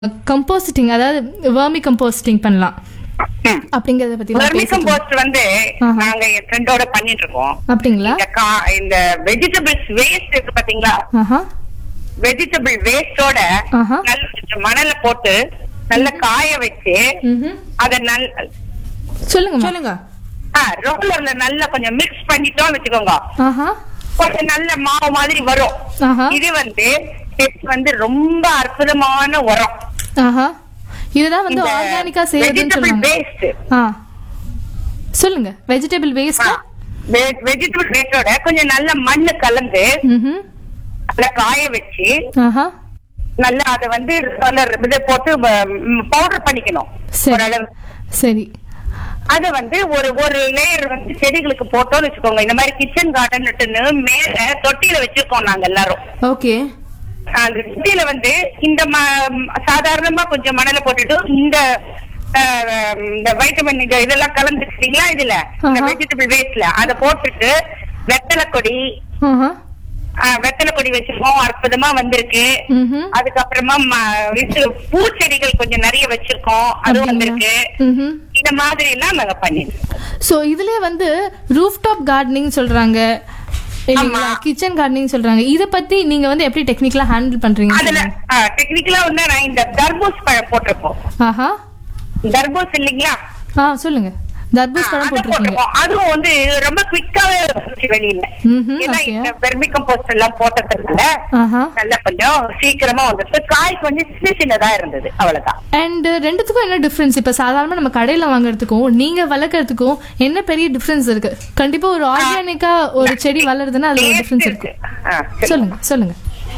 Composting அதாவது vermi composting பண்ணலாம் ம். அப்படிங்கறத பத்தி தான் வெர்மி பேசிட்டு இருந்தோம். கம்போஸ்ட் வந்து ஆஹா. நாங்க என் ஃப்ரெண்டோட பண்ணிட்டு இருக்கோம் அப்படிங்களா இந்த கா- இந்த வெஜிடபிள்ஸ் வேஸ்ட் இருக்கு பாத்தீங்களா ஆஹா வெஜிடபிள் வேஸ்டோட ஆஹா. நல்ல கொஞ்சம் மணல போட்டு நல்ல காய வச்சு ம்ஹும். அத நல் சொல்லுங்க சொல்லுங்க ரோலர்ல நல்லா கொஞ்சம் மிக்ஸ் பண்ணிட்டோம் வச்சுக்கோங்க ஆஹா கொஞ்சம் நல்ல மாவு மாதிரி வரும் ஆஹா இது வந்து இது வந்து ரொம்ப அற்புதமான உரம் ஆஹா இதுதான் வந்து ஆர்கானிக்கா செய்யறதுன்னு வெஜிடபிள் சொல்லுவாங்க வேஸ்ட் ஆ சொல்லுங்க வெஜிடபிள் வேஸ்ட் வெஜிடபிள் வேஸ்டோட கொஞ்சம் நல்ல மண்ணு கலந்து ம்ஹும். நல்லா காய வச்சு ஆஹா நல்லா அத வந்து roller இதை போட்டு பவுடர் பண்ணிக்கணும் சரி ஓரளவு சரி அத வந்து ஒரு ஒரு லேயர் வந்து செடிகளுக்கு போட்டோம்னு வச்சுக்கோங்க இந்த மாதிரி கிச்சன் கார்டன் மேல தொட்டியில வச்சிருக்கோம் நாங்க எல்லாரும் ஓகே அந்த தொட்டியில வந்து இந்த ம- சாதாரணமா கொஞ்சம் மணல போட்டுட்டு இந்த அஹ், இந்த வைட்டமின் இது இதெல்லாம் கலந்துக்கிட்டீங்களா இதுல இந்த ஆஹா. வெஜிடபிள் வேஸ்ட்ல அத போட்டுட்டு வெத்தலை கொடி ஆஹா அஹ், வெத்தலை கொடி வச்சிருக்கோம் அற்புதமா வந்திருக்கு ம்ஹும். அதுக்கப்புறமா ம- இது பூச்செடிகள் கொஞ்சம் நிறைய வச்சிருக்கோம் அதுவும் வந்திருக்கு ம்ஹும். இந்த மாதிரி எல்லாம் நாங்க பண்ணிருக்கோம் சோ இதுலயே வந்து ரூஃப் டாப் கார்டனிங் சொல்றாங்க இல்லைங்களா ஆமா. கிச்சன் கார்டனிங் சொல்றாங்க இத பத்தி நீங்க வந்து எப்படி டெக்னிக்கலா ஹேண்டில் பண்றீங்க அதுல டெக்னிக்கலா வந்து நான் இந்த தர்பூஸ் பழம் போட்டிருக்கோம் ஆஹா தர்பூஸ் இல்லைங்களா ஆ சொல்லுங்க தர்பூஸ் பழம் அதை போட்டிருக்கீங்க போட்டிருக்கோம். அதுவும் வந்து ரொம்ப குவிக்காவே வந்துச்சு வெளியில ம்ஹும், ஏன்னா okay. இந்த வெர்மி கம்போஸ்ட் எல்லாம் போட்டதுனால ஆஹா நல்லா கொஞ்சம் சீக்கிரமா வந்துச்சு காய் கொஞ்சம் சின்ன சின்னதா இருந்தது அவ்வளவுதான் அண்ட் ரெண்டுத்துக்கும் என்ன டிஃபரன்ஸ் இப்ப சாதாரணமா நம்ம கடையில வாங்குறதுக்கும் நீங்க வளர்க்கறதுக்கும் என்ன பெரிய டிஃபரன்ஸ் இருக்கு கண்டிப்பா ஒரு ஆர்கானிக்கா ஒரு செடி வளருதுன்னா அதுல ஒரு டிஃபரன்ஸ் இருக்கு சொல்லுங்க சொல்லுங்க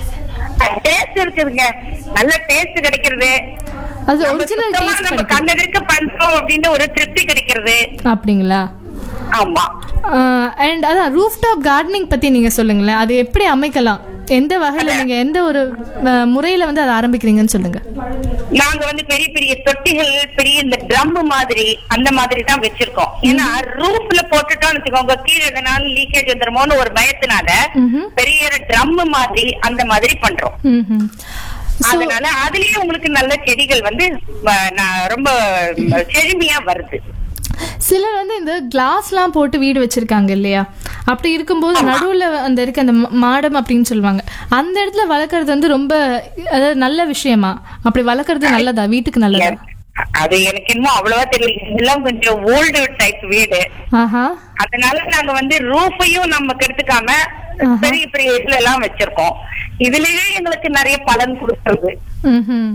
டேஸ்ட் இருக்குதுங்க நல்ல டேஸ்ட் கிடைக்கிறது அது நம்ம ஒரிஜினல் சுத்தமா டேஸ்ட் நம்ம கிடைக்கும் கண்ணெடுக்க பண்றோம் அப்படின்னு ஒரு திருப்தி கிடைக்கிறது அப்படிங்களா ஆமா அண்ட் அதான் ரூஃப் டாப் கார்டனிங் பத்தி நீங்க சொல்லுங்களேன் அது எப்படி அமைக்கலாம் எந்த வகையில நீங்க எந்த ஒரு அஹ், முறையில வந்து அதை ஆரம்பிக்கிறீங்கன்னு சொல்லுங்க நாங்க வந்து பெரிய பெரிய தொட்டிகள் பெரிய இந்த ட்ரம் மாதிரி அந்த மாதிரி தான் வச்சிருக்கோம் ஏன்னா ரூஃப்ல போட்டுட்டோம்னு வச்சுக்கோங்க கீழே எதனாலும் லீக்கேஜ் வந்துருமோன்னு ஒரு பயத்தினால ம்ஹும். பெரிய ட்ரம் மாதிரி அந்த மாதிரி பண்றோம் ம்ஹும். So, அதனால அதுலயே உங்களுக்கு நல்ல செடிகள் வந்து வ- நான் ரொம்ப செழுமையா வருது சிலர் வந்து இந்த கிளாஸ்லாம் போட்டு வீடு வச்சிருக்காங்க இல்லையா அப்படி இருக்கும்போது நடுவுல அந்த இருக்க அந்த ம- மாடம் அப்படின்னு சொல்லுவாங்க அந்த இடத்துல வளர்க்கறது வந்து ரொம்ப அதாவது நல்ல விஷயமா அப்படி வளர்க்கறது நல்லதா வீட்டுக்கு நல்லதா அது எனக்கு இன்னும் அவ்வளவா தெரியல இதெல்லாம் கொஞ்சம் ஓல்டு டைப் வீடு ஆஹா அதனால நாங்க வந்து ரூஃபையும் நம்ம கெடுத்துக்காம ஆஹா. பெரிய பெரிய இதுல எல்லாம் வச்சிருக்கோம் இதுலயே எங்களுக்கு நிறைய பலன் கொடுக்குறது ம்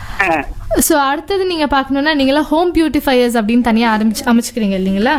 ஸோ அடுத்தது நீங்க பார்க்கணும்னா நீங்களாம் ஹோம் பியூட்டிஃபையர்ஸ் அப்படின்னு தனியா ஆரம்பிச்சு அமைச்சுக்கிறீங்க இல்லைங்களா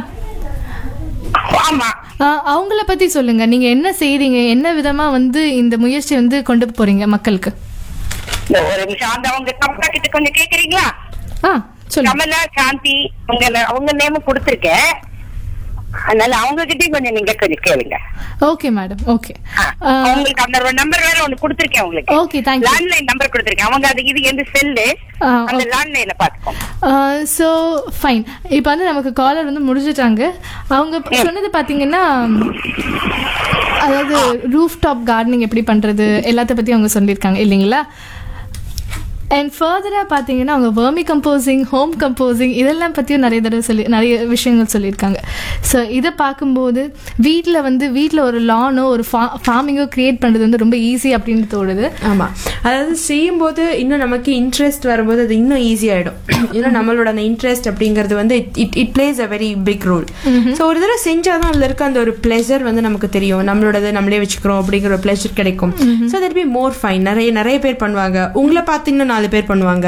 ஆமா ஆஹ் அவங்கள பத்தி சொல்லுங்க நீங்க என்ன செய்றீங்க என்ன விதமா வந்து இந்த முயற்சி வந்து கொண்டு போறீங்க மக்களுக்கு இந்த ஒரு நிமிஷம் அந்த அவங்க கமலா கிட்ட கொஞ்சம் கேக்குறீங்களா ஆ சொல்லுங்க கமலா சாந்தி அவங்க அவங்க நேம் கொடுத்திருக்கேன் அதனால அவங்க கிட்டயும் கொஞ்சம் நீங்க கொஞ்சம் கேளுங்க ஓகே மேடம் ஓகே ஆ, உங்களுக்கு அந்த நம்பர் வேற ஒண்ணு கொடுத்திருக்கேன் உங்களுக்கு Okay, thank you. Landline number கொடுத்திருக்கேன் அவங்க அது இது எந்த செல்லு ஆ, அந்த okay. லேண்ட்லைன்ல பாத்துக்கோங்க ஸோ ஃபைன் இப்போ வந்து நமக்கு காலர் வந்து முடிஞ்சிட்டாங்க அவங்க சொன்னது பார்த்தீங்கன்னா அதாவது ரூஃப் டாப் கார்டனிங் எப்படி பண்ணுறது எல்லாத்த பற்றி அவங்க சொல்லியிருக்காங்க இல்லைங்களா அண்ட் ஃபர்தராக பார்த்தீங்கன்னா அவங்க வேர்மி கம்போசிங் ஹோம் கம்போசிங் இதெல்லாம் பற்றியும் நிறைய தடவை சொல்லி நிறைய விஷயங்கள் சொல்லியிருக்காங்க ஸோ இதை பார்க்கும்போது வீட்டில் வந்து வீட்டில் ஒரு லானோ ஒரு ஃபா ஃபார்மிங்கோ க்ரியேட் பண்ணுறது வந்து ரொம்ப ஈஸி அப்படின்னு தோணுது ஆமா அதாவது செய்யும்போது இன்னும் நமக்கு இன்ட்ரெஸ்ட் வரும்போது அது இன்னும் ஈஸி ஆயிடும் ஏன்னா நம்மளோட அந்த இன்ட்ரெஸ்ட் அப்படிங்கிறது வந்து it it plays a very big role so ஒரு தடவை செஞ்சாதான் அதுல இருக்க அந்த ஒரு பிளெஷர் வந்து நமக்கு தெரியும் நம்மளோடது நம்மளே வச்சுக்கிறோம் அப்படிங்கிற ஒரு பிளெஷர் கிடைக்கும் so that be more fine நிறைய நிறைய பேர் பண்ணுவாங்க உங்களை பார்த்தீங்கன்னா நாலு பேர் பண்ணுவாங்க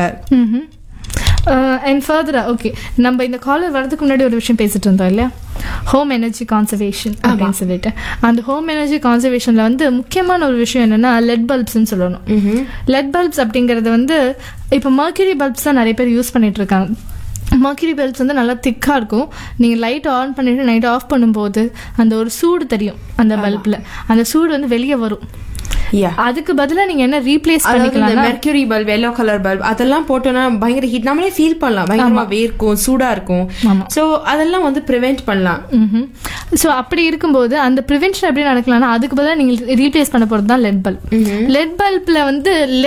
அண்ட் ஃபர்தரா ஓகே நம்ம இந்த காலர் வரதுக்கு முன்னாடி ஒரு விஷயம் பேசிட்டு இருந்தோம் இல்லையா ஹோம் எனர்ஜி கான்சர்வேஷன் அப்படின்னு சொல்லிட்டு அந்த ஹோம் எனர்ஜி கான்சர்வேஷன்ல வந்து முக்கியமான ஒரு விஷயம் என்னன்னா லெட் பல்ப்ஸ்னு சொல்லணும் லெட் பல்ப்ஸ் அப்படிங்கறது வந்து இப்போ மர்க்யூரி பல்ப்ஸ் தான் நிறைய பேர் யூஸ் பண்ணிட்டு இருக்காங்க மர்க்யூரி பல்ப்ஸ் வந்து நல்லா திக்காக இருக்கும் நீங்கள் லைட் ஆன் பண்ணிட்டு நைட் ஆஃப் பண்ணும்போது அந்த ஒரு சூடு தெரியும் அந்த பல்பில் அந்த சூடு வந்து வெளியே வரும் யா அதுக்கு பதிலா நீங்க என்ன ரீப்ளேஸ் அதாவது இந்த பண்ணிக்கலாம் mercury bulb yellow colour bulb அதெல்லாம் போட்டோம்னா பயங்கர ஹீட் நம்மளே ஃபீல் பண்ணலாம் பயங்கரமா வேர்க்கும் சூடா இருக்கும் ஆமா. சோ அதெல்லாம் வந்து ப்ரிவென்ட் பண்ணலாம் ஸோ அப்படி இருக்கும்போது அந்த ப்ரிவென்ஷன் எப்படி நடக்கலாம்னா அதுக்கு பதிலாக நீங்கள் ரீப்ளேஸ் பண்ண போகிறது தான் லெட் பல்ப் லெட் பல்பில் வந்து லெட்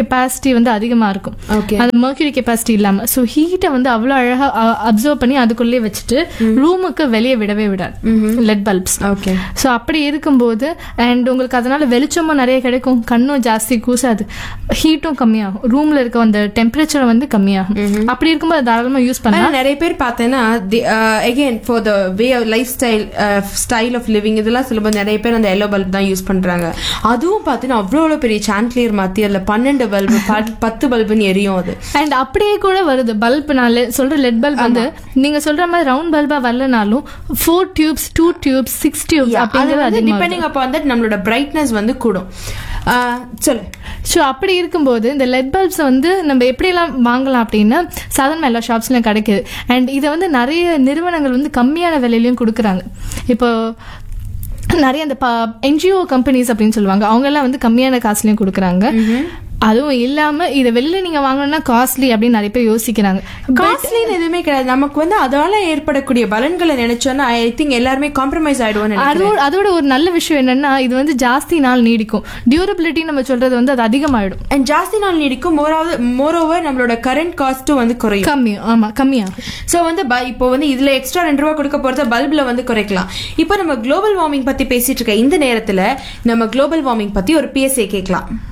கெப்பாசிட்டி வந்து அதிகமா இருக்கும் Okay. அந்த மர்க்யூரி கெப்பாசிட்டி இல்லாம ஸோ ஹீட்டை வந்து அவ்வளோ அழகா அப்சர்வ் பண்ணி அதுக்குள்ளே வச்சுட்டு ரூமுக்கு வெளியே விடவே விடாது லெட் பல்ப்ஸ் ஓகே ஸோ அப்படி இருக்கும்போது அண்ட் உங்களுக்கு அதனால வெளிச்சமும் நிறைய கிடைக்கும் கண்ணும் ஜாஸ்தி கூசாது ஹீட்டும் கம்மியாகும் ரூம்ல இருக்க அந்த டெம்பரேச்சர் வந்து கம்மியாகும் அப்படி இருக்கும்போது தாராளமாக யூஸ் ஆனா பண்ணலாம் நிறைய பேர் பார்த்தேன்னா again for the way life style style of living இதெல்லாம் சொல்லும்போது நிறைய பேர் அந்த எல்லோ பல்ப் தான் யூஸ் பண்றாங்க அதுவும் பார்த்தீங்கன்னா அவ்வளோ அவ்வளோ பெரிய சான்ட்லியர் மாத்தி அதுல பன்னெண்டு பல்பு பத்து பல்புன்னு எரியும் அது அண்ட் அப்படியே கூட வருது பல்ப் நான் le- சொல்ற லெட் பல்ப் வந்து நீங்க சொல்ற மாதிரி ரவுண்ட் பல்பா வரலனாலும் four tubes two tubes six tubes அது அப்படிங்கிறது வந்து அதிகமாக டிபெண்டிங் அப்போ வந்து நம்மளோட பிரைட்னஸ் வந்து கூடும் ஆஹ் சொல்லு ஸோ அப்படி இருக்கும்போது இந்த லெட் பல்ப்ஸை வந்து நம்ம எப்படியெல்லாம் வாங்கலாம் அப்படின்னா சாதாரண எல்லா ஷாப்ஸ்லையும் கிடைக்குது அண்ட் இதை வந்து நிறைய நிறுவனங்கள் வந்து கம்மியான விலையிலையும் கொடுக்குறாங்க இப்போ நிறைய அந்த என்ஜிஓ கம்பெனிஸ் அப்படின்னு சொல்லுவாங்க அவங்க எல்லாம் வந்து கம்மியான காசுலையும் கொடுக்குறாங்க அதுவும் இல்லாம இதை வெளியில நீங்க வாங்கணும்னா காஸ்ட்லி அப்படின்னு நிறைய பேர் யோசிக்கிறாங்க காஸ்ட்லின்னு எதுவுமே கிடையாது நமக்கு வந்து அதால ஏற்படக்கூடிய பலன்களை நினைச்சோன்னா ஐ திங்க் எல்லாருமே காம்ப்ரமைஸ் ஆயிடுவோம்னு நினைக்கிறேன் அதோட அதோட ஒரு நல்ல விஷயம் என்னன்னா இது வந்து ஜாஸ்தி நாள் நீடிக்கும் டியூரபிலிட்டி நம்ம சொல்றது வந்து அது அதிகமாயிடும் அண்ட் ஜாஸ்தி நாள் நீடிக்கும் மோராவது மோரோவர் நம்மளோட கரண்ட் காஸ்ட்டும் வந்து குறையும் கம்மியும் ஆமா கம்மியாகும் ஸோ வந்து ப- இப்போ வந்து இதுல எக்ஸ்ட்ரா ரெண்டு ரூபா கொடுக்க போறத பல்ப்ல வந்து குறைக்கலாம் இப்போ நம்ம குளோபல் வார்மிங் பத்தி பேசிட்டு இருக்க இந்த நேரத்துல நம்ம குளோபல் வார்மிங் பத்தி ஒரு பிஎஸ்ஏ கேட்கலாம்